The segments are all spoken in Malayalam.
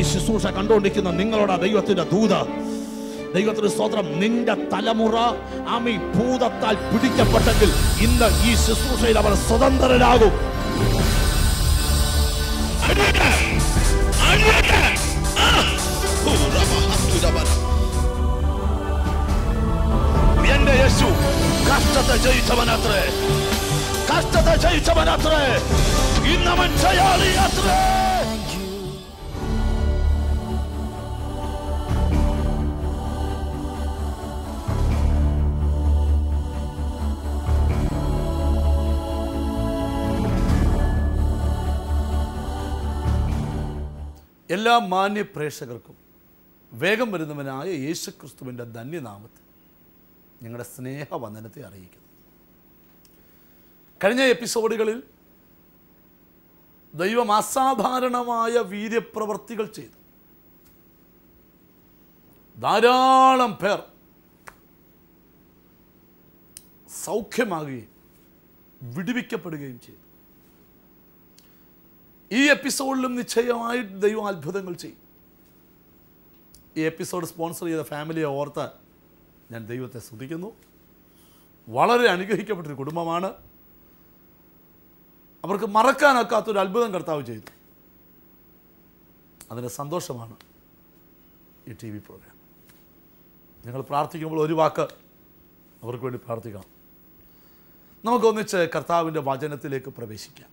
ഈ ശുശ്രൂഷ കണ്ടുകൊണ്ടിരിക്കുന്ന നിങ്ങളോട് ദൈവത്തിന്റെ ദൂത ദൈവത്തിന് സ്തോത്രം നിന്റെ തലമുറ ആമി ഭൂതത്താൽ പിടിക്കപ്പെട്ടെങ്കിൽ ഇന്ന് ഈ ശുശ്രൂഷയിൽ അവർ സ്വതന്ത്രരാകും അടിയട്ടെ! അടിയട്ടെ! ആ! ഉറവഹത്തുരവൻ. എന്റെ യേശു കഷ്ടത്തെ ജയിച്ചവനത്രേ കഷ്ടത്തെ ജയിച്ചവനത്രേ ഇന്നവൻ ജയാളിയത്രേ എല്ലാ മാന്യ പ്രേക്ഷകർക്കും വേഗം വരുന്നവനായ യേശുക്രിസ്തുവിൻ്റെ ധന്യനാമത്തിൽ ഞങ്ങളുടെ സ്നേഹവന്ദനത്തെ അറിയിക്കുന്നു കഴിഞ്ഞ എപ്പിസോഡുകളിൽ ദൈവം അസാധാരണമായ വീര്യപ്രവർത്തികൾ ചെയ്തു ധാരാളം പേർ സൗഖ്യമാകുകയും വിടുവിക്കപ്പെടുകയും ചെയ്തു ഈ എപ്പിസോഡിലും നിശ്ചയമായിട്ട് ദൈവം അത്ഭുതങ്ങൾ ചെയ്യും ഈ എപ്പിസോഡ് സ്പോൺസർ ചെയ്ത ഫാമിലിയെ ഓർത്ത് ഞാൻ ദൈവത്തെ സ്തുതിക്കുന്നു വളരെ അനുഗ്രഹിക്കപ്പെട്ടൊരു കുടുംബമാണ് അവർക്ക് മറക്കാനൊക്കാത്തൊരു അത്ഭുതം കർത്താവ് ചെയ്തു അതിൻ്റെ സന്തോഷമാണ് ഈ ടി വി പ്രോഗ്രാം ഞങ്ങൾ പ്രാർത്ഥിക്കുമ്പോൾ ഒരു വാക്ക് അവർക്ക് വേണ്ടി പ്രാർത്ഥിക്കണം നമുക്കൊന്നിച്ച് കർത്താവിൻ്റെ വചനത്തിലേക്ക് പ്രവേശിക്കാം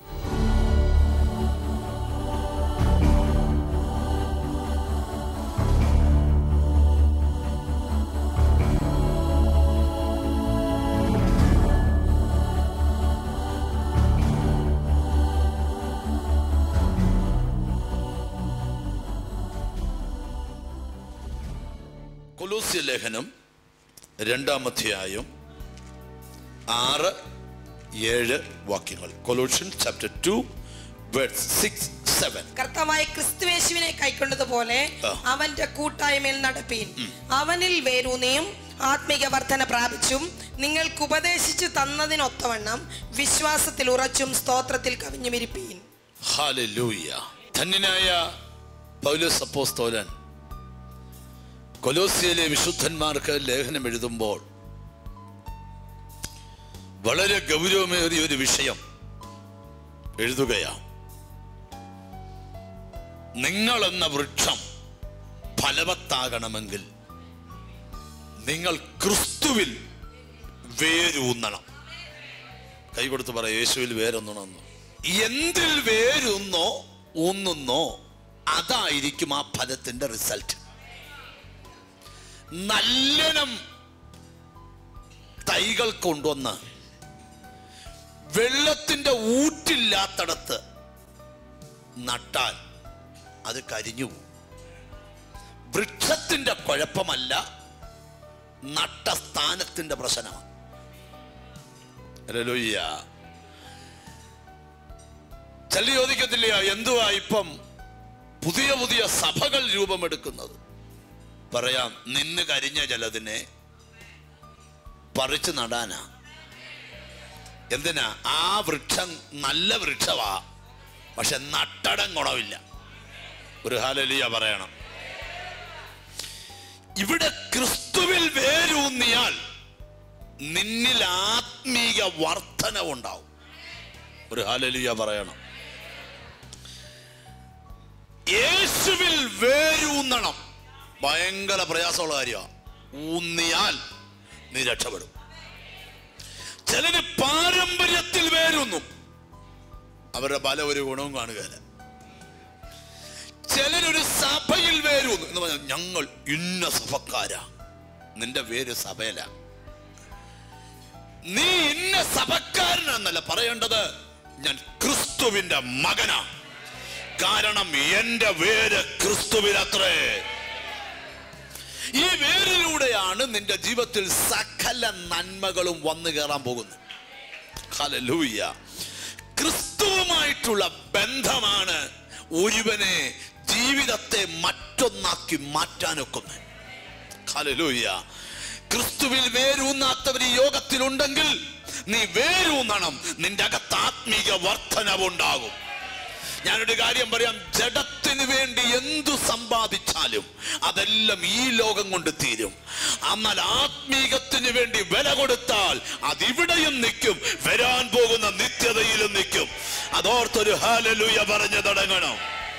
കൊലൂസ്യ ലേഖനം രണ്ടാം അധ്യായം ആറ് ഏഴ് വാക്യങ്ങൾ Colossians chapter two words six seven കർത്താവായ ക്രിസ്തുവേശുവിനെ കൈക്കൊണ്ടതുപോലെ ആ. അവന്റെ കൂട്ടായ്മയിൽ നടപ്പീൻ അവനിൽ വേരൂന്നിയും ആത്മീക വർധന പ്രാപിച്ചും നിങ്ങൾക്ക് ഉപദേശിച്ചു തന്നതിനൊത്തവണ്ണം വിശ്വാസത്തിൽ ഉറച്ചും സ്തോത്രത്തിൽ കവിഞ്ഞുമിരിപ്പീൻ ഹാലലൂയ ധന്യനായ പൗലോസ് അപ്പോസ്തോലൻ കൊലോസിയയിലെ വിശുദ്ധന്മാർക്ക് ലേഖനം എഴുതുമ്പോൾ വളരെ ഗൗരവമേറിയ ഒരു വിഷയം എഴുതുകയാണ് നിങ്ങൾ എന്ന വൃക്ഷം ഫലവത്താകണമെങ്കിൽ നിങ്ങൾ ക്രിസ്തുവിൽ വേരൂന്നണം കൈ കൊടുത്ത് പറ യേശുവിൽ വേരൊന്നണമെന്ന് എന്തിൽ വേരുന്നോ ഊന്നുന്നോ അതായിരിക്കും ആ ഫലത്തിന്റെ റിസൾട്ട് നല്ലനം തൈകൾ കൊണ്ടുവന്ന് വെള്ളത്തിന്റെ ഊറ്റില്ലാത്തടത്ത് നട്ടാൽ അത് കരിഞ്ഞു പോകും വൃക്ഷത്തിന്റെ കുഴപ്പമല്ല നട്ട സ്ഥാനത്തിന്റെ പ്രശ്നമാണ് ഹല്ലേലൂയ. ചില ചോദിക്കത്തില്ലയോ എന്തുവാ ഇപ്പം പുതിയ പുതിയ സഭകൾ രൂപമെടുക്കുന്നത് പറയാം നിന്ന് കരിഞ്ഞ ചിലതിനെ പറിച്ചു നടാനാ എന്തിനാ ആ വൃക്ഷം നല്ല വൃക്ഷമാ പക്ഷെ നട്ടടം ഗുണമില്ല ഒരു ഹാലലിയ പറയണം ഇവിടെ ക്രിസ്തുവിൽ വേരൂന്നിയാൽ നിന്നിൽ ആത്മീക വർധനവുണ്ടാവും ഒരു ഹാലലിയ പറയണം യേശുവിൽ വേരൂന്നണം ഭയങ്കര പ്രയാസമുള്ള കാര്യമാണ് ഊന്നിയാൽ നീ രക്ഷപ്പെടും ചിലര് പാരമ്പര്യത്തിൽ വേരൂന്നു അവരുടെ പല ഒരു ഗുണവും കാണുകയില്ല ചിലരൊരു സഭയിൽ വേരൂന്നു എന്ന് പറഞ്ഞാൽ ഞങ്ങൾ ഇന്ന സഭക്കാരാ നിന്റെ വേര് സഭയില നീ ഇന്ന സഭക്കാരനെന്നല്ല പറയേണ്ടത് ഞാൻ ക്രിസ്തുവിന്റെ മകനാ കാരണം എന്റെ വേര് ക്രിസ്തുവിനത്രേ ഈ വേരിലൂടെയാണ് നിന്റെ ജീവിതത്തിൽ സകല നന്മകളും വന്നു കയറാൻ പോകുന്നത് ഹല്ലേലൂയ ക്രിസ്തുവുമായിട്ടുള്ള ബന്ധമാണ് ഒരുവനെ ജീവിതത്തെ മറ്റൊന്നാക്കി മാറ്റാനൊക്കുന്നത് ഹല്ലേലൂയ ക്രിസ്തുവിൽ വേരൂന്നാത്തവർ ഈ യോഗത്തിലുണ്ടെങ്കിൽ നീ വേരൂന്നണം നിന്റെ അകത്ത് ആത്മീക വർധനവുണ്ടാകും ഞാനൊരു കാര്യം പറയാം ജഡത്തിൽ ജീവന് വേണ്ടി എന്തു സമ്പാദിച്ചാലും അതെല്ലാം ഈ ലോകം കൊണ്ട് തീരും എന്നാൽ ആത്മീകത്തിന് വേണ്ടി വില കൊടുത്താൽ അതിവിടെയും നിൽക്കും വരാൻ പോകുന്ന നിത്യതയിലും നിൽക്കും അതോർത്തൊരു ഹാലലൂയ പറഞ്ഞു തുടങ്ങണം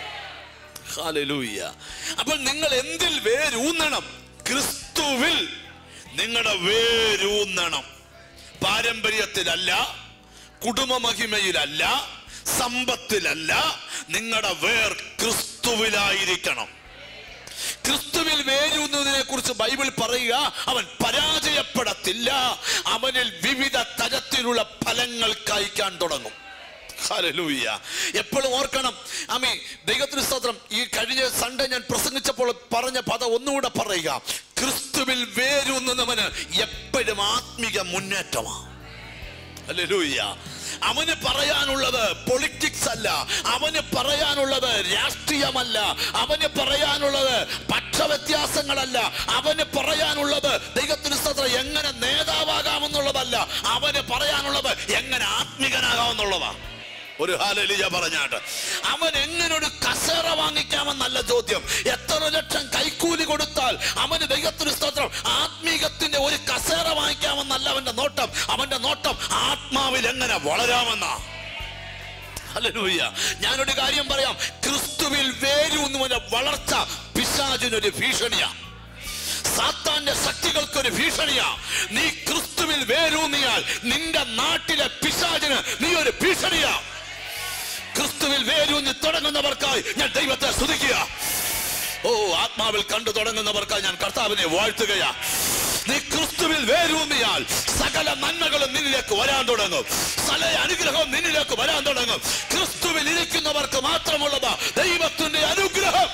ഹാലലൂയ അപ്പോൾ നിങ്ങൾ എന്തിൽ വേരൂന്നണം ക്രിസ്തുവിൽ നിങ്ങളുടെ വേരൂന്നണം പാരമ്പര്യത്തിലല്ല കുടുംബമഹിമയിലല്ല സമ്പത്തിലല്ല നിങ്ങളുടെ വേർ ക്രിസ്തുവിലായിരിക്കണം ക്രിസ്തുവിൽ വേരൂന്നതിനെ കുറിച്ച് ബൈബിൾ പറയുക അവൻ പരാജയപ്പെടത്തില്ല അവനിൽ വിവിധ തരത്തിലുള്ള ഫലങ്ങൾ കായ്ക്കാൻ തുടങ്ങും ഹല്ലേലൂയ. എപ്പോഴും ഓർക്കണം അമ്മേ ദൈവത്തിന് സ്തോത്രം ഈ കഴിഞ്ഞ സൺഡേ ഞാൻ പ്രസംഗിച്ചപ്പോൾ പറഞ്ഞ പദം ഒന്നുകൂടെ പറയുക ക്രിസ്തുവിൽ വേരൂന്നുന്നവന് എപ്പോഴും ആത്മിക മുന്നേറ്റമാണ് ഹല്ലേലൂയ. അവന് പറയാനുള്ളത് പൊളിറ്റിക്സ് അല്ല അവന് പറയാനുള്ളത് രാഷ്ട്രീയമല്ല അവന് പറയാനുള്ളത് പക്ഷവ്യത്യാസങ്ങളല്ല അവന് പറയാനുള്ളത് ദൈവത്തിന് സ്തോത്രം എങ്ങനെ നേതാവാകാമെന്നുള്ളതല്ല അവന് പറയാനുള്ളത് എങ്ങനെ ആത്മികനാകാമെന്നുള്ളതാണ് ഒരു ഹാലലിയ പറഞ്ഞാട്ട് അവൻ എങ്ങനെ ഒരു കസേറ വാങ്ങിക്കാമെന്നല്ല ചോദ്യം എത്ര ലക്ഷം കൈക്കൂലി കൊടുത്താൽ അവന് ദൈവത്തിന് സ്തോത്രം ആത്മീകത്തിന്റെ ഒരു കസേര വാങ്ങിക്കാമെന്നല്ല അവന്റെ നോട്ടം അവന്റെ നോട്ടം ആത്മാവിൽ എങ്ങനെ വളരാമെന്നാ ഹല്ലേലൂയ ഞാനൊരു കാര്യം പറയാം ക്രിസ്തുവിൽ വേരൂന്നുവന്റെ വളർച്ച പിശാചിനൊരു ഭീഷണിയാ സാത്താന്റെ ശക്തികൾക്കൊരു ഭീഷണിയാ നീ ക്രിസ്തുവിൽ വേരൂന്നിയാൽ നിന്റെ നാട്ടിലെ പിശാചിന് നീ ഒരു ഭീഷണിയാ ക്രിസ്തുവിൽ വേരൂന്നി തുടങ്ങുന്നവർക്കായി ഞാൻ ദൈവത്തെ സ്തുതിക്കുക ഓ ആത്മാവിൽ കണ്ടു തുടങ്ങുന്നവർക്കായി ഞാൻ കർത്താവിനെ വാഴ്ത്തുകയാ നീ ക്രിസ്തുവിൽ വേരൂന്നിയാൽ സകല നന്മകളും നിന്നിലേക്ക് വരാൻ തുടങ്ങും സകല അനുഗ്രഹവും നിന്നിലേക്ക് വരാൻ തുടങ്ങും ക്രിസ്തുവിൽ ഇരിക്കുന്നവർക്ക് മാത്രമുള്ളതാ ദൈവത്തിന്റെ അനുഗ്രഹം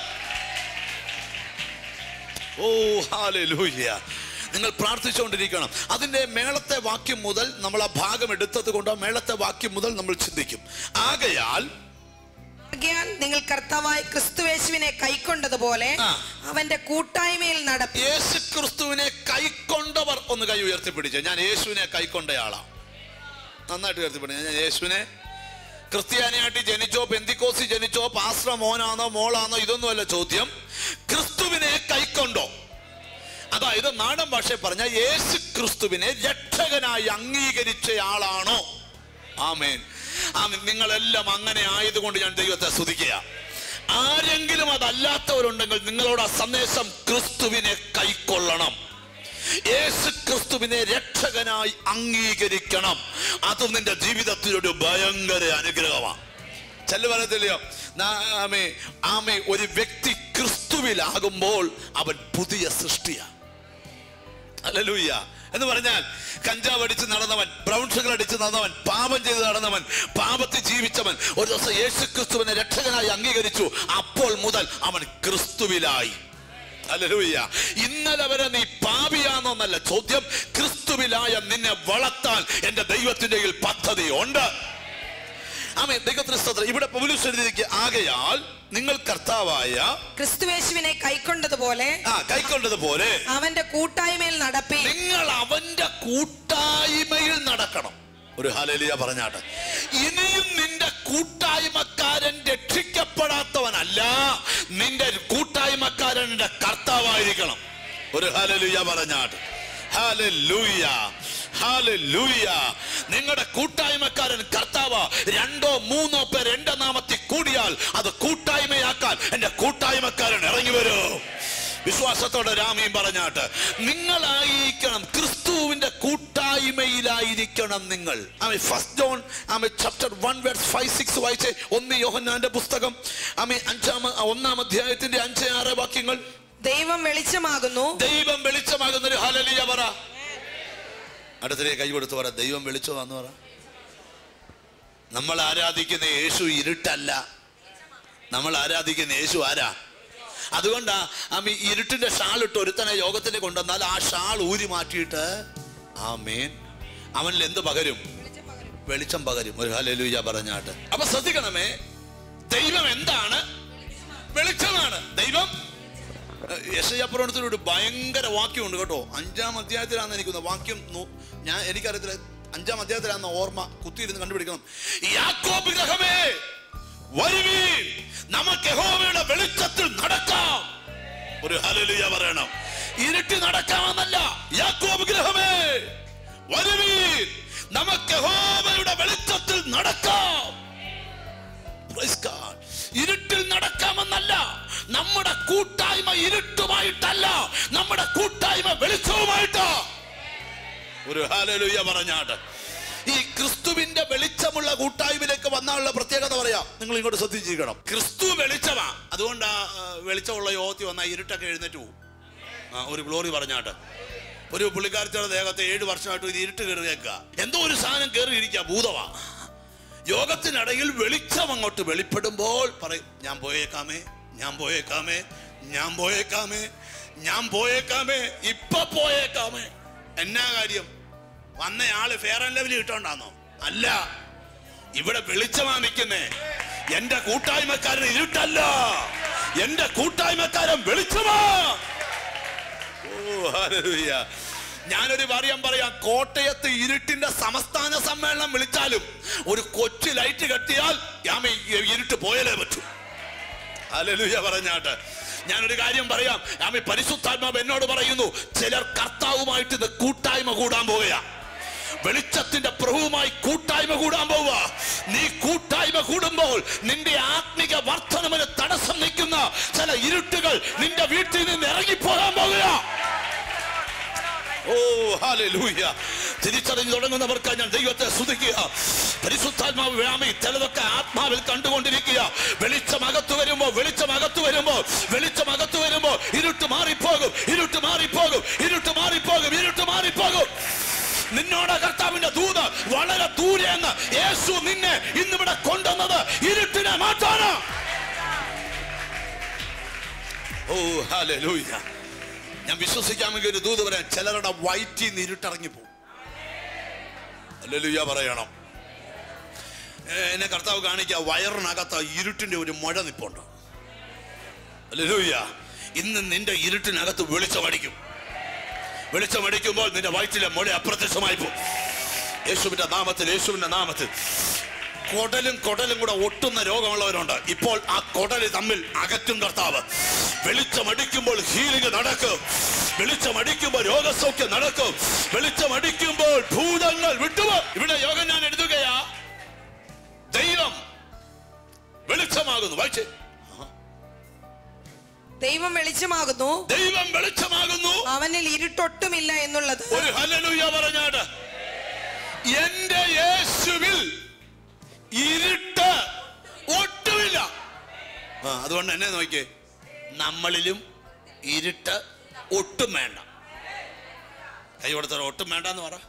ഓ ഹാലൂയ്യ നിങ്ങൾ പ്രാർത്ഥിച്ചുകൊണ്ടിരിക്കണം അതിന്റെ മേളത്തെ വാക്യം മുതൽ നമ്മൾ ആ ഭാഗം എടുത്തത് കൊണ്ട് ആ മേളത്തെ വാക്യം മുതൽ നമ്മൾ ചിന്തിക്കും ആകയാൽ ആകയാൽ നിങ്ങൾ കർത്താവായ ക്രിസ്തുവേശുവിനെ കൈക്കൊണ്ടതുപോലെ ആ. അവന്റെ കൂട്ടായ്മയിൽ നടപ്പി യേശു ക്രിസ്തുവിനെ കൈക്കൊണ്ടവർ ഒന്ന് കൈ ഉയർത്തിപ്പിടിച്ചു ഞാൻ യേശുവിനെ കൈക്കൊണ്ടയാളാ നന്നായിട്ട് ഉയർത്തിപ്പിടിച്ചു ഞാൻ യേശുവിനെ ക്രിസ്ത്യാനിയായിട്ട് ജനിച്ചോ പെന്തിക്കോസി ജനിച്ചോ പാസ്ര മോനാണോ മോളാണോ ഇതൊന്നുമല്ല ചോദ്യം ക്രിസ്തുവിനെ കൈക്കൊണ്ടോ അതായത് നാടൻ ഭാഷയിൽ പറഞ്ഞ യേശു ക്രിസ്തുവിനെ രക്ഷകനായി അംഗീകരിച്ച ആളാണോ ആമേൻ ആമേൻ നിങ്ങളെല്ലാം അങ്ങനെ ആയതുകൊണ്ട് ഞാൻ ദൈവത്തെ സ്തുതിക്കുക ആരെങ്കിലും അതല്ലാത്തവരുണ്ടെങ്കിൽ നിങ്ങളോട് ആ സന്ദേശം ക്രിസ്തുവിനെ കൈക്കൊള്ളണം യേശു ക്രിസ്തുവിനെ രക്ഷകനായി അംഗീകരിക്കണം അത് നിന്റെ ജീവിതത്തിൽ ഒരു ഭയങ്കര അനുഗ്രഹമാണ് ചെല്ലു പറയത്തില്ലയോ നാ- ആമേ ആമേ ഒരു വ്യക്തി ക്രിസ്തുവിലാകുമ്പോൾ അവൻ പുതിയ സൃഷ്ടിയാണ് അല്ലലൂയ്യ എന്ന് പറഞ്ഞാൽ കഞ്ചാവ് അടിച്ച് നടന്നവൻ ബ്രൗൺ ഷുഗർ അടിച്ച് നടന്നവൻ പാപം ചെയ്ത് നടന്നവൻ പാപത്തിൽ ജീവിച്ചവൻ ഒരു ദിവസം യേശു ക്രിസ്തുവിനെ രക്ഷകനായി അംഗീകരിച്ചു അപ്പോൾ മുതൽ അവൻ ക്രിസ്തുവിലായി അല്ലലൂയ്യ ഇന്നലെ വരെ നീ പാപിയാണെന്നല്ല ചോദ്യം ക്രിസ്തുവിലായ നിന്നെ വളർത്താൻ എന്റെ ദൈവത്തിന്റെ കയ്യിൽ പദ്ധതി ഉണ്ട് ആമേ ദൈവത്തിന് സ്തോത്രം ഇവിടെ പൗലൂസ് എഴുതിയിരിക്കുക ആകയാൽ നിങ്ങൾ കർത്താവായ ക്രിസ്തുവേശുവിനെ കൈക്കൊണ്ടതുപോലെ ആ കൈക്കൊണ്ടതുപോലെ അവന്റെ കൂട്ടായ്മയിൽ നടപ്പി നിങ്ങൾ അവന്റെ കൂട്ടായ്മയിൽ നടക്കണം ഒരു ഹലലിയ പറഞ്ഞാട്ട് ഇനിയും നിന്റെ കൂട്ടായ്മക്കാരൻ രക്ഷിക്കപ്പെടാത്തവനല്ല നിന്റെ കൂട്ടായ്മക്കാരൻ നിന്റെ കർത്താവായിരിക്കണം ഒരു ഹലലുയ പറഞ്ഞാട്ട് ഹല്ലേലൂയ ഹല്ലേലൂയ നിങ്ങളുടെ കൂട്ടായ്മക്കാരൻ കർത്താവ് രണ്ടോ മൂന്നോ പേർ എന്റെ നാമത്തിൽ കൂടിയാൽ അത് കൂട്ടായ്മയാക്കാൻ എന്റെ കൂട്ടായ്മക്കാരൻ ഇറങ്ങി വരും വിശ്വാസത്തോടെ രാമയും പറഞ്ഞാട്ട് നിങ്ങളായിരിക്കണം ക്രിസ്തുവിന്റെ കൂട്ടായ്മയിലായിരിക്കണം നിങ്ങൾ ആമേ ഫസ്റ്റ് ജോൺ ആമേ chapter one words five six വായിച്ചേ ഒന്ന് യോഹന്നാന്റെ പുസ്തകം ആമേ അഞ്ചാം ഒന്നാം അധ്യായത്തിന്റെ അഞ്ച് ആറ് വാക്യങ്ങൾ ദൈവം വെളിച്ചമാകുന്നു ദൈവം വെളിച്ചമാകുന്ന ഒരു ഹലലിയ പറ അടുത്തിടെ കൈ കൊടുത്ത് പറ ദൈവം വെളിച്ചമാന്ന് പറ നമ്മൾ ആരാധിക്കുന്ന യേശു ഇരുട്ടല്ല നമ്മൾ ആരാധിക്കുന്ന യേശു ആരാ അതുകൊണ്ടാ അമ്മ ഇരുട്ടിന്റെ ഷാൾ ഇട്ട് ഒരുത്തനെ യോഗത്തിന് കൊണ്ടുവന്നാൽ ആ ഷാൾ ഊരി മാറ്റിയിട്ട് ആ മേൻ അവനിൽ എന്ത് പകരും വെളിച്ചം പകരും ഒരു ഹലലുയ പറഞ്ഞാട്ട് അപ്പൊ ശ്രദ്ധിക്കണമേ ദൈവം എന്താണ് വെളിച്ചമാണ് ദൈവം യശയപ്രവണത്തിൽ ഒരു ഭയങ്കര വാക്യമുണ്ട് കേട്ടോ അഞ്ചാം അധ്യായത്തിലാണെന്ന് എനിക്കൊന്ന് വാക്യം നോ- ഞാൻ എനിക്കറിയത്തില്ല അഞ്ചാം അധ്യായത്തിലാണെന്ന ഓർമ്മ കുത്തിയിരുന്ന് കണ്ടുപിടിക്കണം യാക്കോബ് ഗ്രഹമേ വരുവീൻ നമുക്ക് യഹോവയുടെ വെളിച്ചത്തിൽ നടക്കാം ഒരു ഹല്ലേലൂയ പറയണം ഇരുട്ടി നടക്കാമെന്നല്ല യാക്കോബ് ഗ്രഹമേ വരുവീൻ നമുക്ക് യഹോവയുടെ വെളിച്ചത്തിൽ നടക്കാം Praise God. ഇരുട്ടിൽ നടക്കാമെന്നല്ല നമ്മുടെ കൂട്ടായ്മ ഇരുട്ടുമായിട്ടല്ല നമ്മുടെ കൂട്ടായ്മ വെളിച്ചവുമായിട്ടാ ഒരു ഹാലലുയ പറഞ്ഞാട്ട് ഈ ക്രിസ്തുവിന്റെ വെളിച്ചമുള്ള കൂട്ടായ്മയിലേക്ക് വന്നാലുള്ള പ്രത്യേകത പറയാം നിങ്ങൾ ഇങ്ങോട്ട് ശ്രദ്ധിച്ചിരിക്കണം ക്രിസ്തു വെളിച്ചമാ അതുകൊണ്ട് ആ ആ, വെളിച്ചമുള്ള യോഗത്തിൽ വന്നാൽ ഇരുട്ടൊക്കെ എഴുന്നേറ്റ് പോകും ആ ഒരു ഗ്ലോറി പറഞ്ഞാട്ട് ഒരു പുള്ളിക്കാരത്തിയുടെ ദേഹത്തെ ഏഴ് വർഷമായിട്ട് ഒരു ഇരുട്ട് കയറി കേൾക്കുക എന്തോ ഒരു സാധനം കയറി ഇരിക്കുക ഭൂതമാ യോഗത്തിനിടയിൽ വെളിച്ചം അങ്ങോട്ട് വെളിപ്പെടുമ്പോൾ പറയും ഞാൻ പോയേക്കാമേ ഞാൻ പോയേക്കാമേ ഞാൻ പോയേക്കാമേ ഞാൻ പോയേക്കാമേ ഇപ്പൊ പോയേക്കാമേ എന്നാ കാര്യം വന്നയാള് ഫെയർ ആൻഡ് ലെവൽ കിട്ടോണ്ടാന്നോ അല്ല ഇവിടെ വെളിച്ചമാ നിൽക്കുന്നേ എന്റെ കൂട്ടായ്മക്കാരൻ ഇരുട്ടല്ല എന്റെ കൂട്ടായ്മക്കാരൻ വെളിച്ചമാ ഓ ഹല്ലേലൂയ ഞാനൊരു കാര്യം പറയാം കോട്ടയത്ത് ഇരുട്ടിന്റെ സംസ്ഥാന സമ്മേളനം വിളിച്ചാലും ഒരു കൊച്ചു ലൈറ്റ് കെട്ടിയാൽ ഞാൻ ഇരുട്ട് പോയാലേ പറ്റൂ ഹല്ലേലൂയ പറഞ്ഞാട്ട് ഞാനൊരു കാര്യം പറയാം ഞാൻ പരിശുദ്ധാത്മാവ് എന്നോട് പറയുന്നു ചിലർ കർത്താവുമായിട്ട് ഇത് കൂട്ടായ്മ കൂടാൻ പോവുക വെളിച്ചത്തിന്റെ പ്രഭുവുമായി കൂട്ടായ്മ കൂടാൻ പോവുക നീ കൂട്ടായ്മ കൂടുമ്പോൾ നിന്റെ ആത്മിക വർധനവിന് തടസ്സം നിൽക്കുന്ന ചില ഇരുട്ടുകൾ നിന്റെ വീട്ടിൽ നിന്ന് ഇറങ്ങിപ്പോകാൻ പോകുക ഓ ഹാലൂയ തിരിച്ചറിഞ്ഞു തുടങ്ങുന്നവർക്ക് ഞാൻ ദൈവത്തെ സ്തുതിക്കുക പരിശുദ്ധാത്മാവ് വ്യാമി ചിലതൊക്കെ ആത്മാവിൽ കണ്ടുകൊണ്ടിരിക്കുക വെളിച്ചം അകത്തു വരുമ്പോ വെളിച്ചം അകത്തു വരുമ്പോ വെളിച്ചം അകത്തു വരുമ്പോ ഇരുട്ട് മാറിപ്പോകും ഇരുട്ട് മാറിപ്പോകും ഇരുട്ട് മാറിപ്പോകും ഇരുട്ട് മാറിപ്പോകും നിന്നോട് കർത്താവിന്റെ ദൂത് വളരെ ദൂരെ അങ്ങ് യേശു നിന്നെ ഇന്നിവിടെ കൊണ്ടുവന്നത് ഇരുട്ടിനെ മാറ്റാനാ ഓ ഹാലൂയ ഞാൻ വിശ്വസിക്കാമെങ്കിൽ ഒരു ദൂത് പറയാം ചിലരുടെ വയറ്റിൽ നിന്ന് ഇരുട്ടിറങ്ങി പോകും അല്ലല്ലുയ്യ പറയണം ഏ, എന്നെ കർത്താവ് കാണിക്കുക വയറിനകത്ത് ഇരുട്ടിന്റെ ഒരു മുഴ നിപ്പുണ്ട് അല്ലല്ലുയ്യ ഇന്ന് നിന്റെ ഇരുട്ടിനകത്ത് വെളിച്ചമടിക്കും വെളിച്ചമടിക്കുമ്പോൾ നിന്റെ വയറ്റിലെ മുഴ അപ്രത്യക്ഷമായി പോകും യേശുവിന്റെ നാമത്തിൽ യേശുവിന്റെ നാമത്തിൽ കൊടലും കൊടലും കൂടെ ഒട്ടുന്ന രോഗമുള്ളവരുണ്ട് ഇപ്പോൾ ആ കൊടല് തമ്മിൽ അകറ്റും കർത്താവ് വെളിച്ചമടിക്കുമ്പോൾ ഹീലിംഗ് നടക്കും വെളിച്ചമടിക്കുമ്പോൾ രോഗസൗഖ്യം നടക്കും വെളിച്ചമടിക്കുമ്പോൾ ഭൂതങ്ങൾ വിട്ടുപോ ഇവിടെ യോഗം ഞാൻ എഴുതുകയാ ദൈവം വെളിച്ചമാകുന്നു വായിച്ചേ ദൈവം വെളിച്ചമാകുന്നു ദൈവം വെളിച്ചമാകുന്നു അവനിൽ ഇരുട്ടൊട്ടുമില്ല എന്നുള്ളത് ഒരു ഹല്ലേലൂയ പറഞ്ഞാട് എന്റെ യേശുവിൽ ഇരുട്ട് ഒട്ടുമില്ല ആ അതുകൊണ്ട് എന്നെ നോക്കിയേ നമ്മളിലും ഇരുട്ട് ഒട്ടും വേണ്ട കൈ കൊടുത്തോ ഒട്ടും വേണ്ട എന്ന് പറ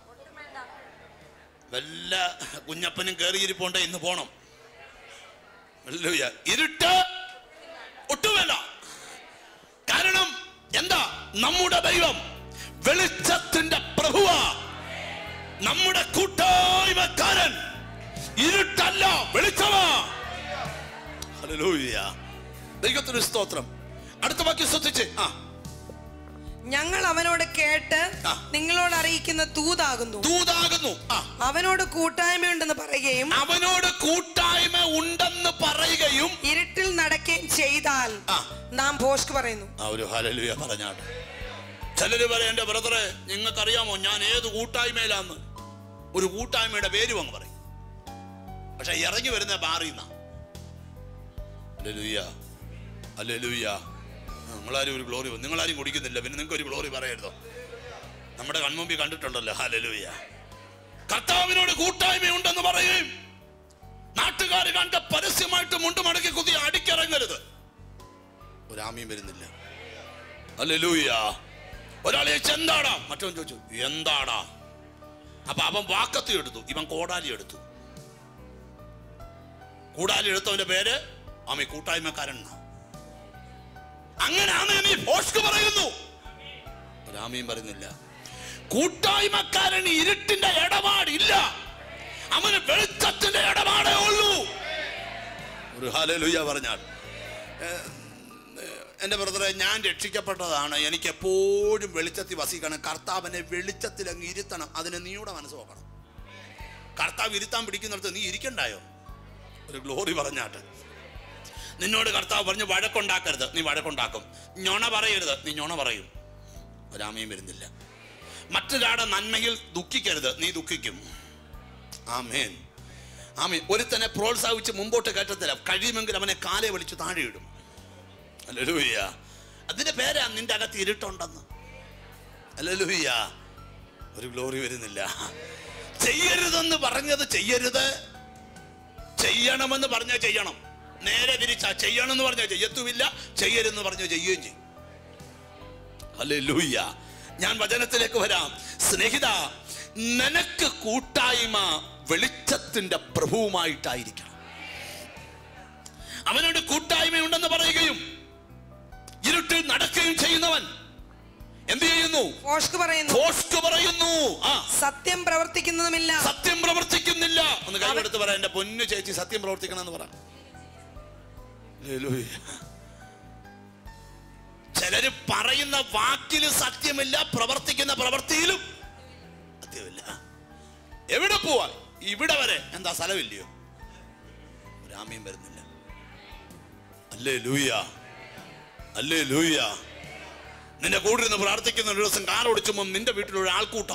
വല്ല കുഞ്ഞപ്പനും കയറിയിരിപ്പോണ്ട് ഇന്ന് പോണം ഹല്ലേലൂയ. ഇരുട്ട് ഒട്ടും വേണ്ട കാരണം എന്താ നമ്മുടെ ദൈവം വെളിച്ചത്തിന്റെ പ്രഭുവാ നമ്മുടെ കൂട്ടായ്മക്കാരൻ ഇരുട്ടല്ല വെളിച്ചമാ ഹല്ലേലൂയ ദൈവത്തിന് സ്തോത്രം അടുത്ത വാക്യം ശ്രദ്ധിച്ച് ആ ഞങ്ങൾ അവനോട് കേട്ട് ആ. നിങ്ങളോട് അറിയിക്കുന്ന തൂതാകുന്നു ദൂതാകുന്നു ആ അവനോട് കൂട്ടായ്മയുണ്ടെന്ന് പറയുകയും അവനോട് കൂട്ടായ്മ ഉണ്ടെന്ന് പറയുകയും ഇരുട്ടിൽ നടക്കുകയും ചെയ്താൽ ആ. നാം ഭോഷ്ക് പറയുന്നു ആ ഒരു ഹലലുയ പറഞ്ഞാട്ട് ചിലര് പറയാം എന്റെ ബ്രദറെ നിങ്ങൾക്കറിയാമോ ഞാൻ ഏത് കൂട്ടായ്മയിലാന്ന് ഒരു കൂട്ടായ്മയുടെ പേരും അങ്ങ് പറയും പക്ഷെ ഇറങ്ങി വരുന്ന ബാറിന്ന അല്ലേലൂയ അല്ലേലൂയ നിങ്ങളാരും ഒരു ഗ്ലോറി നിങ്ങളാരും കുടിക്കുന്നില്ല പിന്നെ നിങ്ങൾക്ക് ഒരു ഗ്ലോറി പറയരുതോ നമ്മുടെ കൺമുമ്പിൽ കണ്ടിട്ടുണ്ടല്ലോ ഹലലൂയ കർത്താവിനോട് കൂട്ടായ്മയുണ്ടെന്ന് പറയുകയും നാട്ടുകാർ കണ്ട പരസ്യമായിട്ട് മുണ്ടുമടക്കി കുത്തി അടിക്കിറങ്ങരുത് ഒരാമയും വരുന്നില്ല അല്ലൂയ ഒരാൾ ചോദിച്ചു എന്താടാ മറ്റവൻ ചോദിച്ചു എന്താടാ അപ്പൊ അവൻ വാക്കത്തി എടുത്തു ഇവൻ കോടാലി എടുത്തു കൂടാലി എടുത്തവന്റെ പേര് ആമി കൂട്ടായ്മക്കാരൻ എന്നാ. അങ്ങനെ ആമേ നീ ഭോഷ്ക് പറയുന്നു ഒരാമയും പറയുന്നില്ല കൂട്ടായ്മക്കാരൻ ഇരുട്ടിന്റെ ഇടപാടില്ല അവന് വെളിച്ചത്തിന്റെ ഇടപാടേ ഉള്ളൂ ഒരു ഹാലലുയ്യ പറഞ്ഞാൽ എൻ്റെ ബ്രദറെ ഞാൻ രക്ഷിക്കപ്പെട്ടതാണ് എനിക്ക് എപ്പോഴും വെളിച്ചത്തിൽ വസിക്കണം കർത്താവിനെ വെളിച്ചത്തിൽ അങ്ങ് ഇരുത്തണം അതിന് നീയുടെ മനസ്സ് നോക്കണം കർത്താവ് ഇരുത്താൻ പിടിക്കുന്നിടത്ത് നീ ഇരിക്കണ്ടായോ ഒരു ഗ്ലോറി പറഞ്ഞാട്ട് നിന്നോട് കർത്താവ് പറഞ്ഞു വഴക്കുണ്ടാക്കരുത് നീ വഴക്കുണ്ടാക്കും ഞൊണ പറയരുത് നീ ഞൊണ പറയും ഒരാമയും വരുന്നില്ല മറ്റൊരാളുടെ നന്മയിൽ ദുഃഖിക്കരുത് നീ ദുഃഖിക്കും ആമേൻ ആമേൻ ഒരുത്തനെ പ്രോത്സാഹിച്ച് മുമ്പോട്ട് കയറ്റത്തില്ല കഴിയുമെങ്കിൽ അവനെ കാലെ വലിച്ച് താഴെ ഇടും അല്ലൂയ്യ അതിന്റെ പേരാ നിന്റെ അകത്ത് ഇരുട്ടുണ്ടെന്ന് അല്ലൂയ്യ ഒരു ഗ്ലോറി വരുന്നില്ല ചെയ്യരുതെന്ന് പറഞ്ഞത് ചെയ്യരുത് ചെയ്യണമെന്ന് പറഞ്ഞാൽ ചെയ്യണം നേരെ തിരിച്ചാ ചെയ്യണം എന്ന് പറഞ്ഞാൽ ചെയ്യത്തുമില്ല ചെയ്യരുതെന്ന് പറഞ്ഞാൽ ചെയ്യുകയും ചെയ്യും ഹല്ലേലൂയ ഞാൻ വചനത്തിലേക്ക് വരാം സ്നേഹിത നിനക്ക് കൂട്ടായ്മ വെളിച്ചത്തിന്റെ പ്രഭുവുമായിട്ടായിരിക്കണം അവനോട് കൂട്ടായ്മയുണ്ടെന്ന് പറയുകയും ഇരുട്ടിൽ നടക്കുകയും ചെയ്യുന്നവൻ എന്ത് ചെയ്യുന്നു ഫോഷ്ക്ക് പറയുന്നു ഫോഷ്ക്ക് പറയുന്നു ആ സത്യം പ്രവർത്തിക്കുന്നതുമില്ല സത്യം പ്രവർത്തിക്കുന്നില്ല ഒന്ന് കൈയെടുത്ത് പറ എന്റെ പൊന്നു ചേച്ചി സത്യം പ്രവർത്തിക്കണം എന്ന് പറ ഹല്ലേലൂയ. ചിലര് പറയുന്ന വാക്കില് സത്യമില്ല പ്രവർത്തിക്കുന്ന പ്രവൃത്തിയിലും സത്യമില്ല എവിടെ പോവാ ഇവിടെ വരെ എന്താ സ്ഥലമില്ലയോ രാമ്യം വരുന്നില്ല അല്ലേ ലൂയ അല്ലേ ലൂയ നിന്റെ കൂടെ നിന്ന് പ്രാർത്ഥിക്കുന്ന ഒരു ദിവസം കാർ ഓടിച്ചുമ്പോ നിന്റെ വീട്ടിലൊരു ആൾക്കൂട്ടം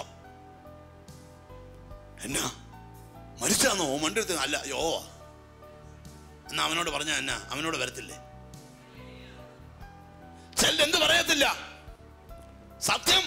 എന്നാ മരിച്ചാന്നോ മണ്ടെടുത്ത് അല്ല യോ എന്നാ അവനോട് പറഞ്ഞ എന്നാ അവനോട് വരത്തില്ലേ ചെല്ല എന്ത് പറയത്തില്ല സത്യം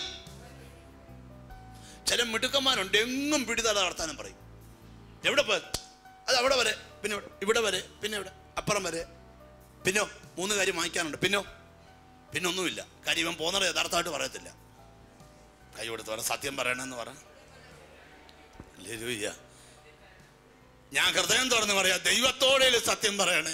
ചില മിടുക്കന്മാരുണ്ട് എങ്ങും പിടിതല നടത്താനും പറയും എവിടെ പോയി അത് അവിടെ വരെ പിന്നെ ഇവിടെ- ഇവിടെ വരെ പിന്നെ ഇവിടെ അപ്പുറം വരെ പിന്നോ മൂന്ന് കാര്യം വാങ്ങിക്കാനുണ്ട് പിന്നോ പിന്നെ ഒന്നുമില്ല കാര്യം ഇവൻ പോകുന്നത് യഥാർത്ഥമായിട്ട് പറയത്തില്ല കൈ കൊടുത്ത് പറ സത്യം പറയണമെന്ന് പറ ഹല്ലേലൂയ. ഞാൻ ഹൃദയം തുറന്ന് പറയാ ദൈവത്തോടെ സത്യം പറയണേ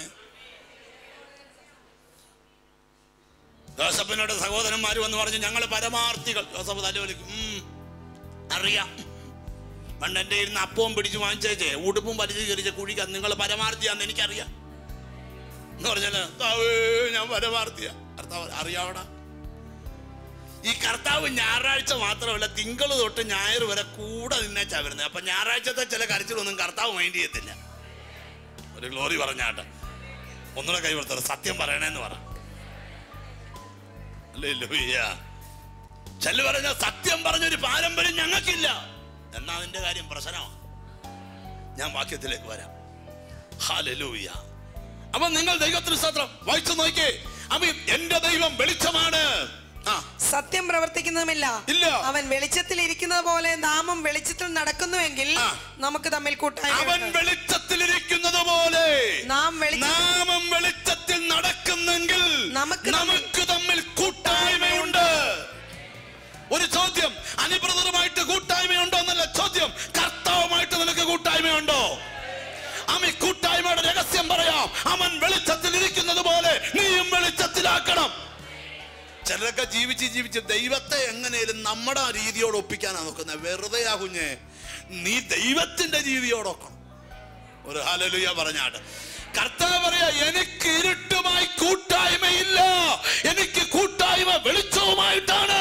ജോസഫിനോട് സഹോദരന്മാർ വന്ന് പറഞ്ഞു ഞങ്ങൾ പരമാർത്ഥികൾ ജോസഫ് തലവലിക്കും ഉം, അറിയാം പണ്ട് എൻ്റെ ഇരുന്ന് അപ്പവും പിടിച്ച് വാങ്ങിച്ചേച്ചേ ഉടുപ്പും പരിചയ കയറിച്ച കുഴിക്കാൻ നിങ്ങൾ പരമാർത്ഥിയാന്ന് എനിക്കറിയാം എന്ന് പറഞ്ഞാല് കർത്താവേ, ഞാൻ പരമാർത്ഥിയ കർത്താവ് അറിയാവടാ ഈ കർത്താവ് ഞായറാഴ്ച മാത്രമല്ല തിങ്കൾ തൊട്ട് ഞായർ വരെ കൂടെ നിന്നേച്ചാ വരുന്നത് അപ്പൊ ഞായറാഴ്ചത്തെ ചില കരച്ചിലൊന്നും കർത്താവ് മൈൻഡ് ചെയ്യത്തില്ല ഒരു ഗ്ലോറി പറഞ്ഞാട്ടെ ഒന്നുകൂടെ കൈവർത്തത് സത്യം പറയണേന്ന് പറ ഹല്ലേലൂയ. ചില പറഞ്ഞ സത്യം പറഞ്ഞൊരു പാരമ്പര്യം ഞങ്ങൾക്കില്ല എന്നാ അതിന്റെ കാര്യം പ്രശ്നമാണ് ഞാൻ വാക്യത്തിലേക്ക് വരാം ഹാലലൂയ അപ്പൊ നിങ്ങൾ ദൈവത്തിന് സ്തോത്രം വായിച്ചു നോക്കിയേ അമ്മ എന്റെ ദൈവം വെളിച്ചമാണ് ആ സത്യം പ്രവർത്തിക്കുന്നതുമില്ല ഇല്ല. അവൻ വെളിച്ചത്തിൽ ഇരിക്കുന്നത് പോലെ നാമും വെളിച്ചത്തിൽ നടക്കുന്നുവെങ്കിൽ ആ. നമുക്ക് തമ്മിൽ അവൻ കൂട്ടായ്മ വെളിച്ചത്തിലിരിക്കുന്നത് പോലെ നാം വെളിച്ച- നാമം വെളിച്ചത്തിൽ നടക്കുന്നെങ്കിൽ നമുക്ക് തമ്മിൽ- നമുക്ക് തമ്മിൽ കൂട്ടായ്മയുണ്ട് ഒരു ചോദ്യം അനുബ്രതറുമായിട്ട് കൂട്ടായ്മയുണ്ടോ എന്നല്ല ചോദ്യം കർത്താവുമായിട്ട് നിനക്ക് കൂട്ടായ്മയുണ്ടോ അമ്മ കൂട്ടായ്മയുടെ രഹസ്യം പറയാം അവൻ വെളിച്ചത്തിൽ ഇരിക്കുന്നത് പോലെ നീയും വെളിച്ചത്തിലാക്കണം ചിലരൊക്കെ ജീവിച്ച് ജീവിച്ച് ദൈവത്തെ എങ്ങനെയും നമ്മുടെ രീതിയോട് ഒപ്പിക്കാനാ നോക്കുന്നത് വെറുതെ ആ കുഞ്ഞെ നീ ദൈവത്തിന്റെ രീതിയോടൊക്കണം ഒരു ഹാലലുയ പറഞ്ഞാട്ട് കർത്താവ് പറയാ എനിക്ക് ഇരുട്ടുമായി കൂട്ടായ്മയില്ല എനിക്ക് കൂട്ടായ്മ വെളിച്ചവുമായിട്ടാണ്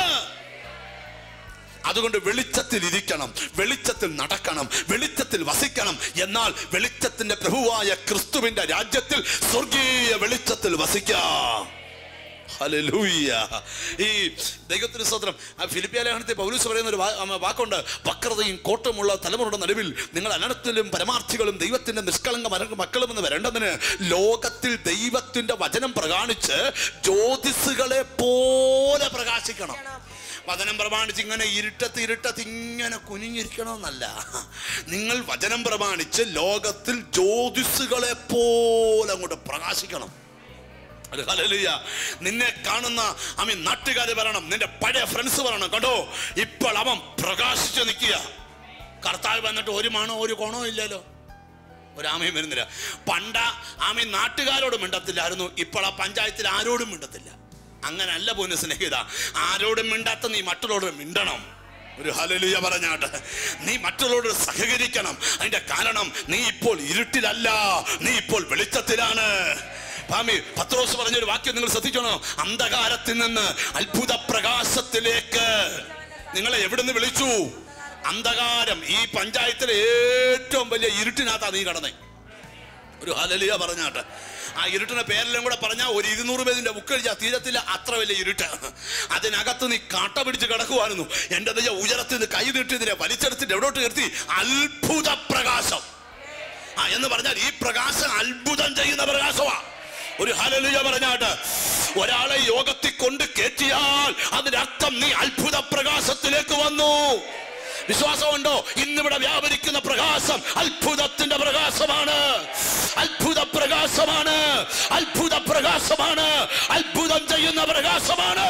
അതുകൊണ്ട് വെളിച്ചത്തിൽ ഇരിക്കണം വെളിച്ചത്തിൽ നടക്കണം വെളിച്ചത്തിൽ വസിക്കണം എന്നാൽ വെളിച്ചത്തിന്റെ പ്രഭുവായ ക്രിസ്തുവിന്റെ രാജ്യത്തിൽ സ്വർഗീയ വെളിച്ചത്തിൽ വസിക്കാം ഹല്ലേലൂയ. ഈ ദൈവത്തിന് സ്വത്രം ആ ഫിലിപ്പിയ ലേഖനത്തിൽ പൗലൂസ് പറയുന്ന ഒരു വാ- ആ വാക്കുണ്ട് വക്രതയും കോട്ടമുള്ള തലമുറയുടെ നടുവിൽ നിങ്ങൾ അനടത്തിലും പരമാർത്ഥികളും ദൈവത്തിന്റെ നിഷ്കളങ്ക മര- മക്കളും എന്ന് വരേണ്ടതിന് ലോകത്തിൽ ദൈവത്തിന്റെ വചനം പ്രകാണിച്ച് ജ്യോതിസുകളെ പോലെ പ്രകാശിക്കണം വചനം പ്രമാണിച്ച് ഇങ്ങനെ ഇരുട്ടത്ത് ഇരുട്ടത്ത് ഇങ്ങനെ കുനിഞ്ഞിരിക്കണമെന്നല്ല നിങ്ങൾ വചനം പ്രമാണിച്ച് ലോകത്തിൽ ജ്യോതിസുകളെ പോലെ അങ്ങോട്ട് പ്രകാശിക്കണം അത് ഹല്ലേലൂയ. നിന്നെ കാണുന്ന അമ്മ നാട്ടുകാർ പറയണം നിന്റെ പഴയ ഫ്രണ്ട്സ് പറയണം കണ്ടോ ഇപ്പോൾ അവൻ പ്രകാശിച്ചു നിൽക്കുക കർത്താവ് വന്നിട്ട് ഒരു മണോ ഒരു കോണോ ഇല്ലല്ലോ ഒരു ആമയും വരുന്നില്ല പണ്ട ആമ നാട്ടുകാരോട് മിണ്ടത്തില്ലായിരുന്നു ഇപ്പോൾ ആ പഞ്ചായത്തിൽ ആരോടും മിണ്ടത്തില്ല അങ്ങനല്ല പോന്ന് സ്നേഹിത ആരോടും മിണ്ടാത്ത നീ മറ്റുള്ളവരോട് മിണ്ടണം ഒരു ഹലലുയ പറഞ്ഞാട്ട് നീ മറ്റുള്ളവരോട് സഹകരിക്കണം അതിന്റെ കാരണം നീ ഇപ്പോൾ ഇരുട്ടിലല്ല നീ ഇപ്പോൾ വെളിച്ചത്തിലാണ് സ്വാമി പത്രോസ് പറഞ്ഞൊരു വാക്യം നിങ്ങൾ ശ്രദ്ധിക്കണോ അന്ധകാരത്തിൽ നിന്ന് അത്ഭുത പ്രകാശത്തിലേക്ക് നിങ്ങളെ എവിടെ നിന്ന് വിളിച്ചു അന്ധകാരം ഈ പഞ്ചായത്തിലെ ഏറ്റവും വലിയ ഇരുട്ടിനകത്താ നീ കടന്നേ ഒരു ഹലലിയ പറഞ്ഞാട്ട് ആ ഇരുട്ടിന്റെ പേരെല്ലാം കൂടെ പറഞ്ഞാൽ ഒരു ഇരുന്നൂറ് പേരിന്റെ ബുക്ക് എഴുതിയാൽ തീരത്തില്ല അത്ര വലിയ ഇരുട്ട് അതിനകത്ത് നീ കാട്ട പിടിച്ച് കിടക്കുവായിരുന്നു എന്റെ ദൈവം ഉയരത്തിൽ നിന്ന് കൈ നീട്ടിയതിനെ വലിച്ചെടുത്തിട്ട് എവിടോട്ട് നിർത്തി അത്ഭുത പ്രകാശം ആ എന്ന് പറഞ്ഞാൽ ഈ പ്രകാശം അത്ഭുതം ചെയ്യുന്ന പ്രകാശമാ ഒരു ഹലലുയ പറഞ്ഞാട്ട് ഒരാളെ യോഗത്തിൽ കൊണ്ട് കയറ്റിയാൽ അതിനർത്ഥം നീ അത്ഭുത പ്രകാശത്തിലേക്ക് വന്നു വിശ്വാസമുണ്ടോ ഇന്നിവിടെ വ്യാപരിക്കുന്ന പ്രകാശം അത്ഭുതത്തിന്റെ പ്രകാശമാണ് അത്ഭുത പ്രകാശമാണ് അത്ഭുത പ്രകാശമാണ് അത്ഭുതം ചെയ്യുന്ന പ്രകാശമാണ്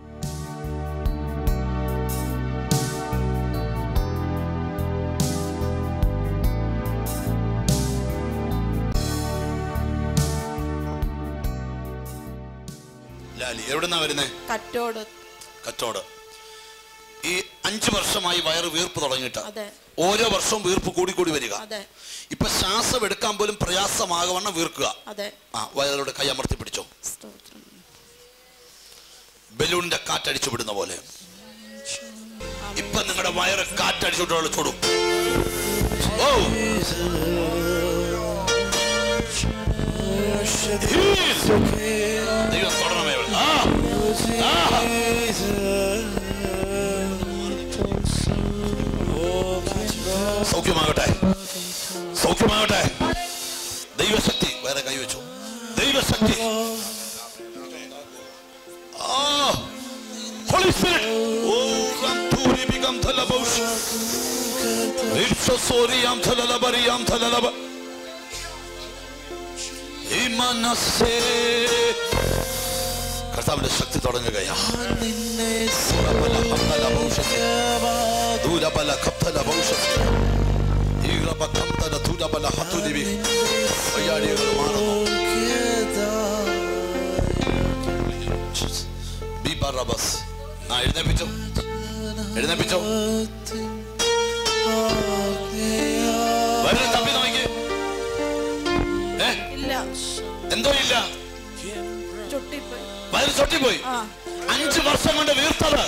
ലാലി എവിടുന്നാ വരുന്നേ കറ്റോട് കച്ചോട് ഈ അഞ്ചു വർഷമായി വയറ് വീർപ്പ് തുടങ്ങിയിട്ട് അതെ ഓരോ വർഷവും വീർപ്പ് കൂടി കൂടി വരിക അതെ ഇപ്പൊ ശ്വാസം എടുക്കാൻ പോലും പ്രയാസമാകവണ്ണം വീർക്കുക അതെ ആ വയറിലൂടെ കൈ അമർത്തി പിടിച്ചോ സ്തോത്രം. ബലൂണിന്റെ കാറ്റടിച്ചു വിടുന്ന പോലെ ഇപ്പൊ നിങ്ങളുടെ വയറ് കാറ്റടിച്ചുവിട്ടുള്ള ചൂടും ഓ ദൈവം തുടരണമേ ഇവിടെ. ആ ആ സൗഖ്യമാകട്ടെ സൗഖ്യമാകട്ടെ ദൈവശക്തി വേറെ കൈവച്ചു ദൈവശക്തി ആ Holy Spirit. Oh, Ranturi bigam thalabaush. Ripsosoriam thalalabariam thalalaba. ഇമനസ്സേ. കർത്താവിന്റെ ശക്തി തുടങ്ങുകയാ സുരബല ഹംദല ഭൗഷസേ. ദൂരബല കബ്ദല ഭൗഷസേ. ഈറബ കംദല ദൂരബല ഹത്തുലിബി. വയ്യാഴികൾ മാറുന്നു ബി ബറബസ് ആ എഴുന്നേപ്പിച്ചോ എഴുന്നേപ്പിച്ചോ വരൽ തപ്പി നോക്കി ഏ ഇല്ല എന്തോ ഇല്ല ചുട്ടിപ്പോയി വയറ് ചൊട്ടിപ്പോയി ആ അഞ്ചു വർഷം കൊണ്ട് വീർത്തത്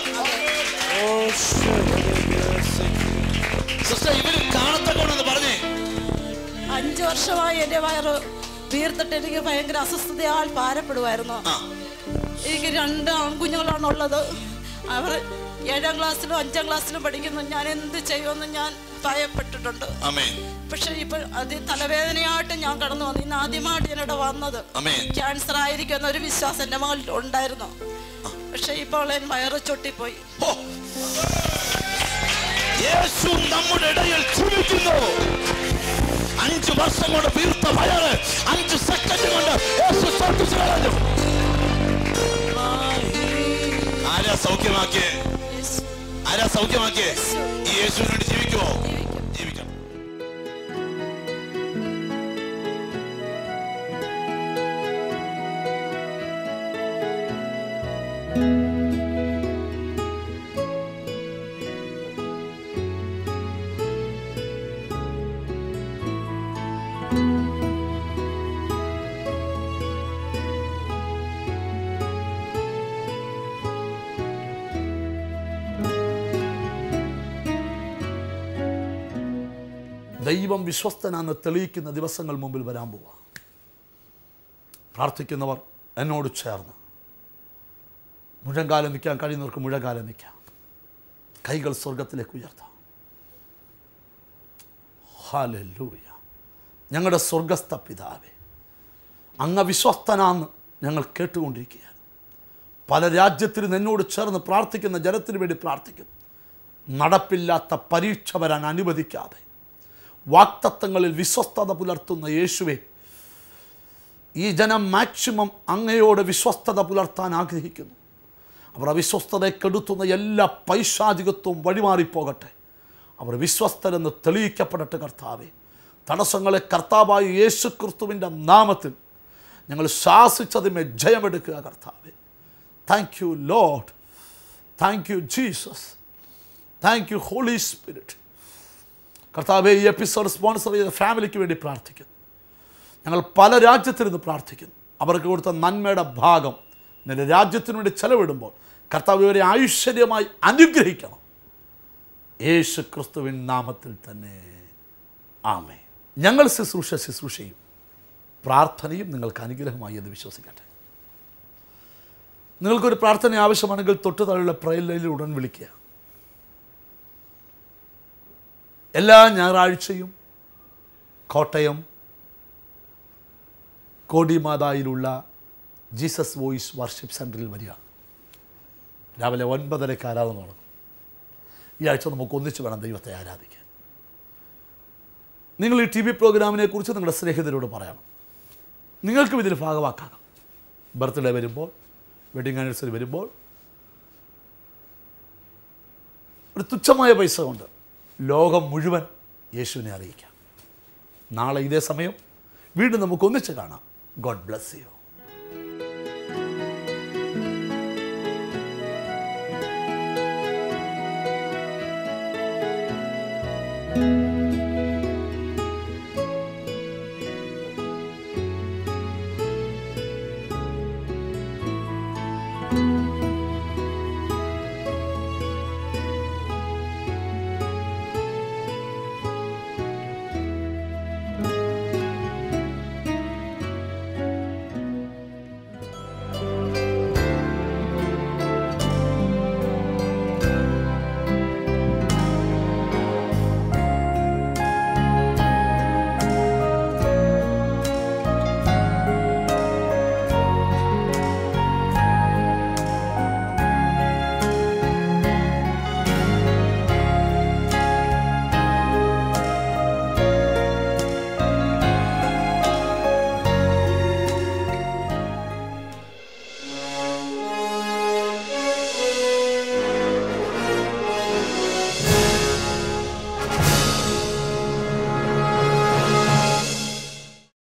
സിസ്റ്റർ ഇവര് കാണത്തക്കോണെന്ന് പറഞ്ഞേ അഞ്ചു വർഷമായി എന്റെ വയറ് വീർത്തിട്ട് എനിക്ക് ഭയങ്കര അസ്വസ്ഥതയാൽ ഭാരപ്പെടുമായിരുന്നു ആ എനിക്ക് രണ്ട് ആൺകുഞ്ഞുങ്ങളാണ് ഉള്ളത് അവർ ഏഴാം ക്ലാസ്സിലും അഞ്ചാം ക്ലാസ്സിലും പഠിക്കുന്നു ഞാൻ എന്ത് ചെയ്യുമെന്ന് ഞാൻ ഭയപ്പെട്ടിട്ടുണ്ട് അമേ പക്ഷെ ഇപ്പൊ അത് തലവേദനയായിട്ട് ഞാൻ കടന്നു വന്നു ഇന്ന് ആദ്യമായിട്ട് ഞാനിവിടെ വന്നത് അമേ ക്യാൻസർ ആയിരിക്കും എന്നൊരു വിശ്വാസം എൻ്റെ മകളിൽ ഉണ്ടായിരുന്നു പക്ഷെ ഇപ്പോൾ എൻ വയറ് ചൊട്ടിപ്പോയി ഓ. യേശു നമ്മുടെ ഇടയിൽ ജീവിക്കുന്നു അഞ്ചു വർഷം കൊണ്ട് വീർത്ത വയറ് അഞ്ച് സെക്കൻഡ് കൊണ്ട് യേശു തൊട്ടിച്ച് കളഞ്ഞു ആരാ സൗഖ്യമാക്കിയേ യേശു ആരാ സൗഖ്യമാക്കിയേ ഈ യേശുവിന് വേണ്ടി ജീവിക്കുമോ ജീവിക്കണം ദൈവം വിശ്വസ്തനാന്ന് തെളിയിക്കുന്ന ദിവസങ്ങൾ മുമ്പിൽ വരാൻ പോവാ പ്രാർത്ഥിക്കുന്നവർ എന്നോട് ചേർന്ന് മുഴങ്കാലം നിൽക്കാൻ കഴിയുന്നവർക്ക് മുഴങ്കാലം നിൽക്കാം കൈകൾ സ്വർഗത്തിലേക്ക് ഉയർത്താം ഹാലൂയ ഞങ്ങളുടെ സ്വർഗസ്ഥ പിതാവേ അങ്ങ് വിശ്വസ്തനാന്ന് ഞങ്ങൾ കേട്ടുകൊണ്ടിരിക്കുകയാണ് പല രാജ്യത്തിലും എന്നോട് ചേർന്ന് പ്രാർത്ഥിക്കുന്ന ജനത്തിന് വേണ്ടി പ്രാർത്ഥിക്കുന്നു നടപ്പില്ലാത്ത പരീക്ഷ വരാൻ അനുവദിക്കാതെ വാക്തത്വങ്ങളിൽ വിശ്വസ്തത പുലർത്തുന്ന യേശുവെ ഈ ജനം മാക്സിമം അങ്ങയോട് വിശ്വസ്തത പുലർത്താൻ ആഗ്രഹിക്കുന്നു അവർ അവിശ്വസ്തതയെ കെടുത്തുന്ന എല്ലാ പൈശാചികത്വവും വഴിമാറിപ്പോകട്ടെ അവർ വിശ്വസ്തരെന്ന് തെളിയിക്കപ്പെടട്ടെ കർത്താവെ തടസ്സങ്ങളെ കർത്താവായ യേശു ക്രിസ്തുവിൻ്റെ നാമത്തിൽ ഞങ്ങൾ ശാസിച്ചതിമേ ജയമെടുക്കുക കർത്താവെ thank you Lord thank you Jesus thank you Holy Spirit കർത്താവെ ഈ എപ്പിസോഡ് സ്പോൺസർ ചെയ്ത ഫാമിലിക്ക് വേണ്ടി പ്രാർത്ഥിക്കുന്നു ഞങ്ങൾ പല രാജ്യത്തിരുന്ന് പ്രാർത്ഥിക്കുന്നു അവർക്ക് കൊടുത്ത നന്മയുടെ ഭാഗം നിന്റെ രാജ്യത്തിനു വേണ്ടി ചെലവിടുമ്പോൾ കർത്താവ് ഇവരെ ഐശ്വര്യമായി അനുഗ്രഹിക്കണം യേശു ക്രിസ്തുവിൻ നാമത്തിൽ തന്നെ ആമേ ഞങ്ങൾ ശുശ്രൂഷ ശുശ്രൂഷയും പ്രാർത്ഥനയും നിങ്ങൾക്ക് അനുഗ്രഹമായി എന്ന് വിശ്വസിക്കട്ടെ നിങ്ങൾക്കൊരു പ്രാർത്ഥന ആവശ്യമാണെങ്കിൽ തൊട്ട് താഴെയുള്ള പ്രയർ ലൈനിൽ ഉടൻ വിളിക്കുക എല്ലാ ഞായറാഴ്ചയും കോട്ടയം കോടിമാതായിലുള്ള ജീസസ് വോയിസ് വർഷിപ്പ് സെൻറ്ററിൽ വരിക രാവിലെ ഒൻപതരയ്ക്ക് ആരാധന തുടങ്ങും ഈ ആഴ്ച നമുക്ക് ഒന്നിച്ച് വേണം ദൈവത്തെ ആരാധിക്കാൻ നിങ്ങൾ ഈ ടി വി പ്രോഗ്രാമിനെ കുറിച്ച് നിങ്ങളുടെ സ്നേഹിതരോട് പറയണം നിങ്ങൾക്കും ഇതിൽ ഭാഗമാക്കാം ബർത്ത്ഡേ വരുമ്പോൾ വെഡിങ് ആനിവേഴ്സറി വരുമ്പോൾ ഒരു തുച്ഛമായ പൈസ കൊണ്ട് ലോകം മുഴുവൻ യേശുവിനെ അറിയിക്കാം നാളെ ഇതേ സമയം വീണ്ടും നമുക്ക് ഒന്നിച്ച് കാണാം ഗോഡ് ബ്ലസ് യു thank